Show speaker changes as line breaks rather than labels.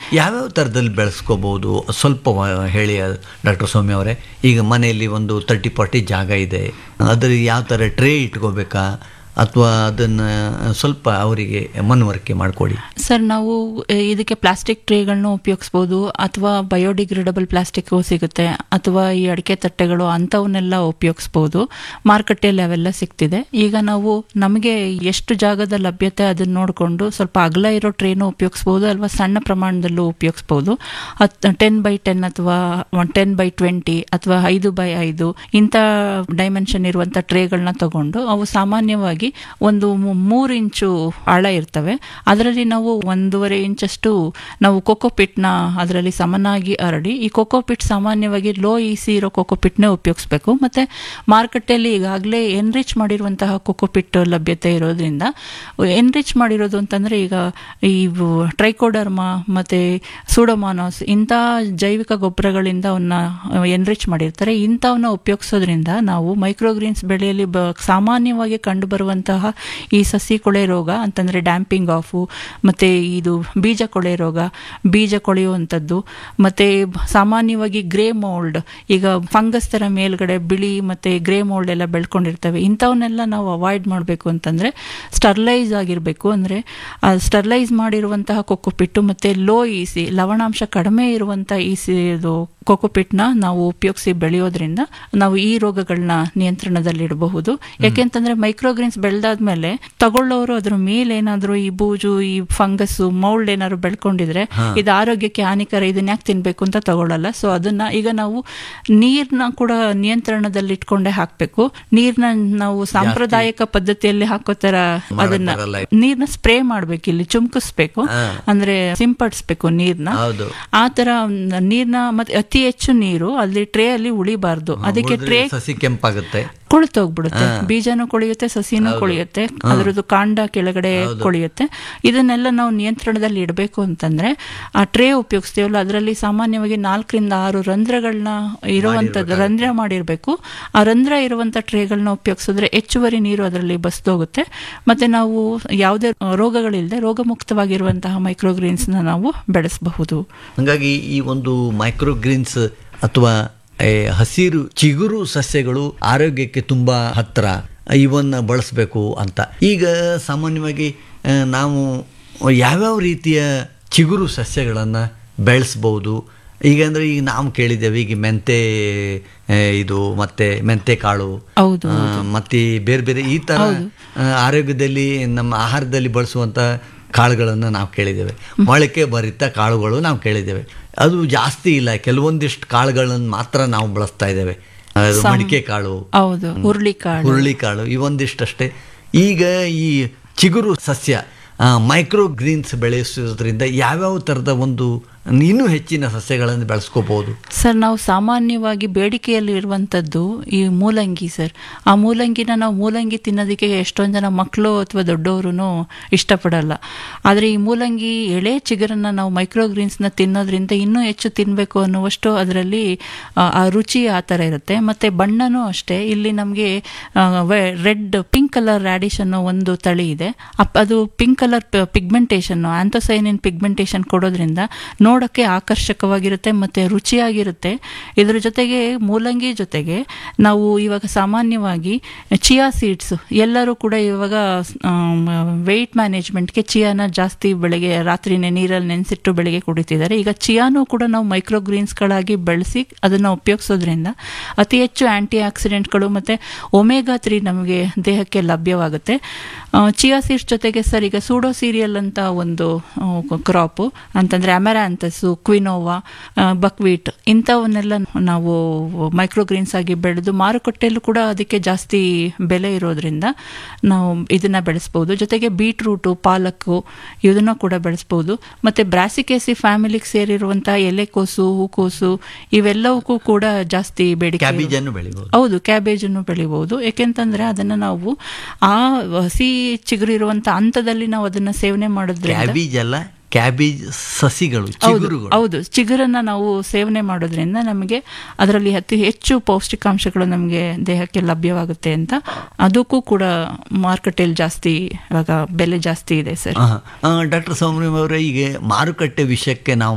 ಯಾವ್ಯಾವ ಥರದಲ್ಲಿ ಬೆಳೆಸ್ಕೋಬಹುದು ಸ್ವಲ್ಪ ವ- ಹೇಳಿ ಡಾಕ್ಟರ್ ಸೌಮ್ಯ ಅವರೇ ಈಗ ಮನೆಯಲ್ಲಿ ಒಂದು ತರ್ಟಿ ಫಾರ್ಟಿ ಜಾಗ ಇದೆ ಅದ್ರ ಯಾವ ಥರ ಟ್ರೇ ಇಟ್ಕೋಬೇಕಾ ಅಥವಾ ಅದನ್ನು ಸ್ವಲ್ಪ ಅವರಿಗೆ ಮನವರಿಕೆ ಮಾಡಿಕೊಡಿ
ಸರ್ ನಾವು ಆ, ಇದಕ್ಕೆ ಪ್ಲಾಸ್ಟಿಕ್ ಟ್ರೇಗಳನ್ನ ಉಪಯೋಗಿಸ್ಬೋದು ಅಥವಾ ಬಯೋಡಿಗ್ರೇಡಬಲ್ ಪ್ಲಾಸ್ಟಿಕ್ ಸಿಗುತ್ತೆ ಅಥವಾ ಈ ಅಡಿಕೆ ತಟ್ಟೆಗಳು ಅಂಥವನ್ನೆಲ್ಲ ಉಪಯೋಗಿಸ್ಬೋದು ಮಾರುಕಟ್ಟೆಯಲ್ಲಿ ಅವೆಲ್ಲ ಸಿಗ್ತಿದೆ ಈಗ ನಾವು ನಮಗೆ ಎಷ್ಟು ಜಾಗದ ಲಭ್ಯತೆ ಅದನ್ನ ನೋಡಿಕೊಂಡು ಸ್ವಲ್ಪ ಅಗಲ ಇರೋ ಟ್ರೇನು ಉಪಯೋಗಿಸ್ಬೋದು ಅಥವಾ ಸಣ್ಣ ಪ್ರಮಾಣದಲ್ಲೂ ಉಪಯೋಗಿಸ್ಬೋದು ಹತ್ ಟೆನ್ ಬೈ ಟೆನ್ ಅಥವಾ ಟೆನ್ ಬೈ ಟ್ವೆಂಟಿ ಅಥವಾ ಐದು ಬೈ ಐದು ಇಂಥ ಡೈಮೆನ್ಷನ್ ಇರುವಂಥ ಟ್ರೇಗಳನ್ನ ತಗೊಂಡು ಅವು ಸಾಮಾನ್ಯವಾಗಿ ಒಂದು ಮೂ- ಮೂರು ಇಂಚು ಆಳ ಇರ್ತವೆ ಅದರಲ್ಲಿ ನಾವು ಒಂದೂವರೆ ಇಂಚಷ್ಟು ನಾವು ಕೋಕೋಪಿಟ್ನ ಅದರಲ್ಲಿ ಸಮನಾಗಿ ಹರಡಿ ಈ ಕೋಕೋಪಿಟ್ ಸಾಮಾನ್ಯವಾಗಿ ಲೋ ಇಸಿ ಇರೋ ಕೋಕೋಪಿಟ್ನೇ ಉಪಯೋಗಿಸ್ಬೇಕು ಮತ್ತೆ ಮಾರುಕಟ್ಟೆಯಲ್ಲಿ ಈಗಾಗಲೇ ಎನ್ರಿಚ್ ಮಾಡಿರುವಂತಹ ಕೋಕೋಪಿಟ್ ಲಭ್ಯತೆ ಇರೋದ್ರಿಂದ ಎನ್ರಿಚ್ ಮಾಡಿರೋದು ಅಂತಂದ್ರೆ ಈಗ ಈ ಟ್ರೈಕೋಡರ್ಮಾ ಮತ್ತೆ ಸೂಡೋಮಾನೋಸ್ ಇಂಥ ಜೈವಿಕ ಗೊಬ್ಬರಗಳಿಂದ ಅವನ್ನ ಎನ್ರಿಚ್ ಮಾಡಿರ್ತಾರೆ ಇಂಥವನ್ನ ಉಪಯೋಗಿಸೋದ್ರಿಂದ ನಾವು ಮೈಕ್ರೋಗ್ರೀನ್ಸ್ ಬೆಳೆಯಲ್ಲಿ ಬ ಸಾಮಾನ್ಯವಾಗಿ ಕಂಡುಬರುವಂತಹ ಈ ಸಸಿ ಕೊಳೆ ರೋಗ ಅಂತಂದ್ರೆ ಡ್ಯಾಂಪಿಂಗ್ ಆಫು ಮತ್ತೆ ಇದು ಬೀಜ ಕೊಳೆ ರೋಗ ಬೀಜ ಕೊಳೆಯುವಂಥದ್ದು ಮತ್ತೆ ಸಾಮಾನ್ಯವಾಗಿ ಗ್ರೇ ಮೋಲ್ಡ್ ಈಗ ಫಂಗಸ್ ತರ ಮೇಲ್ಗಡೆ ಬಿಳಿ ಮತ್ತೆ ಗ್ರೇ ಮೋಲ್ಡ್ ಎಲ್ಲ ಬೆಳ್ಕೊಂಡಿರ್ತವೆ ಇಂಥವನ್ನೆಲ್ಲ ನಾವು ಅವಾಯ್ಡ್ ಮಾಡಬೇಕು ಅಂತಂದ್ರೆ ಸ್ಟರ್ಲೈಸ್ ಆಗಿರಬೇಕು ಅಂದ್ರೆ ಸ್ಟರ್ಲೈಸ್ ಮಾಡಿರುವಂತಹ ಕೊಕ್ಕೋಪಿಟ್ಟು ಮತ್ತೆ ಲೋ ಇಸಿ ಲವಣಾಂಶ ಕಡಿಮೆ ಇರುವಂತಹ ಇಸಿ ಇದು ಕೊಕೊಪಿಟ್ನ ನಾವು ಉಪಯೋಗಿಸಿ ಬೆಳೆಯೋದ್ರಿಂದ ನಾವು ಈ ರೋಗಗಳನ್ನ ನಿಯಂತ್ರಣದಲ್ಲಿಡಬಹುದು ಯಾಕೆಂತಂದ್ರೆ ಮೈಕ್ರೋಗ್ರೀನ್ಸ್ ಬೆಳೆದಾದ್ಮೇಲೆ ತಗೊಳ್ಳೋರು ಅದ್ರ ಮೇಲೆ ಏನಾದ್ರು ಈ ಬೂಜು ಈ ಫಂಗಸ್ ಮೌಲ್ಡ್ ಏನಾದ್ರು ಬೆಳ್ಕೊಂಡಿದ್ರೆ ಇದು ಆರೋಗ್ಯಕ್ಕೆ ಹಾನಿಕರ ಇದನ್ನ ಯಾಕೆ ತಿನ್ಬೇಕು ಅಂತ ತಗೊಳ್ಳಲ್ಲ ಸೊ ಅದನ್ನ ಈಗ ನಾವು ನೀರ್ನ ಕೂಡ ನಿಯಂತ್ರಣದಲ್ಲಿ ಇಟ್ಕೊಂಡೇ ಹಾಕ್ಬೇಕು ನೀರ್ನ ನಾವು ಸಾಂಪ್ರದಾಯಿಕ ಪದ್ಧತಿಯಲ್ಲಿ ಹಾಕೋ ತರ ಅದನ್ನ
ಬರಲ್ಲ.
ನೀರ್ನ ಸ್ಪ್ರೇ ಮಾಡ್ಬೇಕು ಇಲ್ಲಿ ಚುಮ್ಕಿಸ್ಬೇಕು
ಹಾ.
ಅಂದ್ರೆ ಸಿಂಪಡಿಸ್ಬೇಕು ನೀರ್ನ
ಹೌದು
ಆ ತರ ನೀರ್ನ ಮತ್ತೆ ಅತಿ ಹೆಚ್ಚು ನೀರು ಅಲ್ಲಿ ಟ್ರೇ ಅಲ್ಲಿ ಉಳಿಬಾರ್ದು ಅದಕ್ಕೆ
ಉಳಿದ್ರೆ
ಟ್ರೇ
ಸಸಿ ಕೆಂಪಾಗುತ್ತೆ
ಕೊಳ್ತೋಗ್ಬಿಡುತ್ತೆ ಬೀಜನೂ ಕೊಳೆಯುತ್ತೆ ಸಸಿನೂ ಕೊಳೆಯುತ್ತೆ ಅದ್ರದ್ದು ಕಾಂಡ ಕೆಳಗಡೆ ಕೊಳೆಯುತ್ತೆ ಇದನ್ನೆಲ್ಲ ನಾವು ನಿಯಂತ್ರಣದಲ್ಲಿ ಇಡಬೇಕು ಅಂತಂದ್ರೆ ಆ ಟ್ರೇ ಉಪಯೋಗಿಸ್ತೀವಲ್ಲ ಅದರಲ್ಲಿ ಸಾಮಾನ್ಯವಾಗಿ ನಾಲ್ಕರಿಂದ ಆರು ರಂಧ್ರಗಳನ್ನ ಇರುವಂತದ್ದು ರಂಧ್ರ ಮಾಡಿರ್ಬೇಕು ಆ ರಂಧ್ರ ಇರುವಂತ ಟ್ರೇಗಳನ್ನ ಉಪಯೋಗಿಸಿದ್ರೆ ಹೆಚ್ಚುವರಿ ನೀರು ಅದರಲ್ಲಿ ಬಸ್ದೋಗುತ್ತೆ ಮತ್ತೆ ನಾವು ಯಾವುದೇ ರೋಗಗಳಿಲ್ಲದೆ ರೋಗಮುಕ್ತವಾಗಿರುವಂತಹ ಮೈಕ್ರೋಗ್ರೀನ್ಸ್ನ ನಾವು ಬೆಳೆಸಬಹುದು
ಹಾಗಾಗಿ ಈ ಒಂದು ಮೈಕ್ರೋಗ್ರೀನ್ಸ್ ಅಥವಾ ಏ, ಹಸಿರು ಚಿಗುರು ಸಸ್ಯಗಳು ಆರೋಗ್ಯಕ್ಕೆ ತುಂಬ ಹತ್ತಿರ ಇವನ್ನ ಬಳಸಬೇಕು ಅಂತ ಈಗ ಸಾಮಾನ್ಯವಾಗಿ ಆ, ನಾವು ಯಾವ್ಯಾವ ರೀತಿಯ ಚಿಗುರು ಸಸ್ಯಗಳನ್ನು ಬೆಳೆಸ್ಬೋದು ಈಗ ಅಂದರೆ ಈಗ ನಾವು ಕೇಳಿದ್ದೇವೆ ಈಗ ಮೆಂತೆ ಆ, ಇದು ಮತ್ತೆ ಮೆಂತೆ ಕಾಳು
ಹೌದು,
ಆ, ಮತ್ತೆ ಬೇರೆ ಬೇರೆ ಈ ಥರ ಆ, ಆರೋಗ್ಯದಲ್ಲಿ ನಮ್ಮ ಆಹಾರದಲ್ಲಿ ಬಳಸುವಂಥ ಕಾಳುಗಳನ್ನು ನಾವು ಕೇಳಿದ್ದೇವೆ ಮೊಳಕೆ ಭರಿತ ಕಾಳುಗಳು ನಾವು ಕೇಳಿದ್ದೇವೆ ಅದು ಜಾಸ್ತಿ ಇಲ್ಲ ಕೆಲವೊಂದಿಷ್ಟು ಕಾಳುಗಳನ್ನು ಮಾತ್ರ ನಾವು ಬಳಸ್ತಾ ಇದ್ದೇವೆ ಅದು ಮಡಿಕೆ ಕಾಳು
ಹೌದು ಹುರುಳಿಕಾಳು
ಹುರುಳಿಕಾಳು ಇವೊಂದಿಷ್ಟಷ್ಟೇ ಈಗ ಈ ಚಿಗುರು ಸಸ್ಯ ಮೈಕ್ರೋ ಗ್ರೀನ್ಸ್ ಬೆಳೆಸೋದ್ರಿಂದ ಯಾವ್ಯಾವ ಥರದ ಒಂದು ಇನ್ನೂ ಹೆಚ್ಚಿನ ಸಸ್ಯಗಳನ್ನು ಬೆಳೆಸ್ಕೋಬಹುದು
ಸರ್ ನಾವು ಸಾಮಾನ್ಯವಾಗಿ ಬೇಡಿಕೆಯಲ್ಲಿ ಇರುವಂಥದ್ದು ಈ ಮೂಲಂಗಿ ಸರ್ ಆ ಮೂಲಂಗಿನ ನಾವು ಮೂಲಂಗಿ ತಿನ್ನೋದಕ್ಕೆ ಎಷ್ಟೊಂದು ಜನ ಮಕ್ಕಳು ಅಥವಾ ದೊಡ್ಡವರು ಇಷ್ಟಪಡಲ್ಲ ಆದರೆ ಈ ಮೂಲಂಗಿ ಎಳೆ ಚಿಗುರನ್ನ ನಾವು ಮೈಕ್ರೋಗ್ರೀನ್ಸ್ನ ತಿನ್ನೋದ್ರಿಂದ ಇನ್ನೂ ಹೆಚ್ಚು ತಿನ್ನಬೇಕು ಅನ್ನುವಷ್ಟು ಅದರಲ್ಲಿ ಆ, ಆ ರುಚಿ ಆ ಥರ ಇರುತ್ತೆ ಮತ್ತು ಬಣ್ಣನೂ ಅಷ್ಟೇ ಇಲ್ಲಿ ನಮಗೆ ರೆಡ್ ಪಿಂಕ್ ಕಲರ್ ರ್ಯಾಡಿಶ್ ಅನ್ನೋ ಒಂದು ತಳಿ ಇದೆ ಅಪ್- ಅದು pink colour pigmentation anthocyanin pigmentation ಕೊಡೋದ್ರಿಂದ ನೋಡೋಕ್ಕೆ ಆಕರ್ಷಕವಾಗಿರುತ್ತೆ ಮತ್ತು ರುಚಿಯಾಗಿರುತ್ತೆ ಇದರ ಜೊತೆಗೆ ಮೂಲಂಗಿ ಜೊತೆಗೆ ನಾವು ಇವಾಗ ಸಾಮಾನ್ಯವಾಗಿ ಚಿಯಾ ಸೀಡ್ಸ್ ಎಲ್ಲರೂ ಕೂಡ ಇವಾಗ ವೆಯ್ಟ್ ಮ್ಯಾನೇಜ್ಮೆಂಟ್ಗೆ ಚಿಯಾನ ಜಾಸ್ತಿ ಬೆಳಗ್ಗೆ ರಾತ್ರಿನೇ ನೀರಲ್ಲಿ ನೆನೆಸಿಟ್ಟು ಬೆಳಗ್ಗೆ ಕುಡಿತಿದ್ದಾರೆ ಈಗ ಚಿಯಾನು ಕೂಡ ನಾವು ಮೈಕ್ರೋಗ್ರೀನ್ಸ್ಗಳಾಗಿ ಬೆಳೆಸಿ ಅದನ್ನು ಉಪಯೋಗಿಸೋದ್ರಿಂದ ಅತಿ ಹೆಚ್ಚು ಆಂಟಿ ಆಕ್ಸಿಡೆಂಟ್ಗಳು ಮತ್ತು ಒಮೆಗಾ ತ್ರೀ ನಮಗೆ ದೇಹಕ್ಕೆ ಲಭ್ಯವಾಗುತ್ತೆ ಚಿಯಾ ಸೀಡ್ಸ್ ಜೊತೆಗೆ ಸರ್ ಈಗ ಸೂಡೋ ಸೀರಿಯಲ್ ಅಂತ ಒಂದು ಕ್ರಾಪು ಅಂತಂದರೆ ಅಮೆರಾಂಥಸ್ಸು ಕ್ವಿನೋವಾ ಬಕ್ವೀಟ್ ಇಂಥವನ್ನೆಲ್ಲ ನಾವು ಮೈಕ್ರೋಗ್ರೀನ್ಸ್ ಆಗಿ ಬೆಳೆದು ಮಾರುಕಟ್ಟೆಯಲ್ಲೂ ಕೂಡ ಅದಕ್ಕೆ ಜಾಸ್ತಿ ಬೆಲೆ ಇರೋದ್ರಿಂದ ನಾವು ಇದನ್ನ ಬೆಳೆಸ್ಬೋದು ಜೊತೆಗೆ ಬೀಟ್ರೂಟು ಪಾಲಕ್ಕು ಇದನ್ನು ಕೂಡ ಬೆಳೆಸ್ಬೋದು ಮತ್ತು ಬ್ರಾಸಿಕೇಸಿ ಫ್ಯಾಮಿಲಿಗೆ ಸೇರಿರುವಂತಹ ಎಲೆಕೋಸು ಹೂಕೋಸು ಇವೆಲ್ಲವಕ್ಕೂ ಕೂಡ ಜಾಸ್ತಿ ಬೇಡಿಕೆ ಇರೋ-
ಕ್ಯಾಬೇಜನ್ನು ಬೆಳಿಬಹುದು
ಹೌದು ಕ್ಯಾಬೇಜನ್ನು ಬೆಳಿಬಹುದು ಯಾಕೆಂತಂದ್ರೆ ಅದನ್ನ ನಾವು ಆ ಹಸಿ ಚಿಗುರು ಇರುವಂತ ಹಂತದಲ್ಲಿ ನಾವು ಅದನ್ನ ಸೇವನೆ ಮಾಡೋದ್ರಿಂದ
ಕ್ಯಾಬೇಜ್ ಅಲ್ಲ ಕ್ಯಾಬೇಜ್ ಸಸಿಗಳು
ಹೌದು
ಚಿಗುರುಗಳು
ಹೌದು ಚಿಗುರನ್ನ ನಾವು ಸೇವನೆ ಮಾಡೋದ್ರಿಂದ ನಮಗೆ ಅದರಲ್ಲಿ ಅತಿ ಹೆಚ್ಚು ಪೌಷ್ಟಿಕಾಂಶಗಳು ನಮಗೆ ದೇಹಕ್ಕೆ ಲಭ್ಯವಾಗುತ್ತೆ ಅಂತ ಅದಕ್ಕೂ ಕೂಡ ಮಾರುಕಟ್ಟೆಯಲ್ಲಿ ಜಾಸ್ತಿ ಇವಾಗ ಬೆಲೆ ಜಾಸ್ತಿ ಇದೆ ಸರ್
ಡಾಕ್ಟರ್ ಸೌಮ್ಯ ಅವರೇ ಈಗ ಮಾರುಕಟ್ಟೆ ವಿಷಯಕ್ಕೆ ನಾವು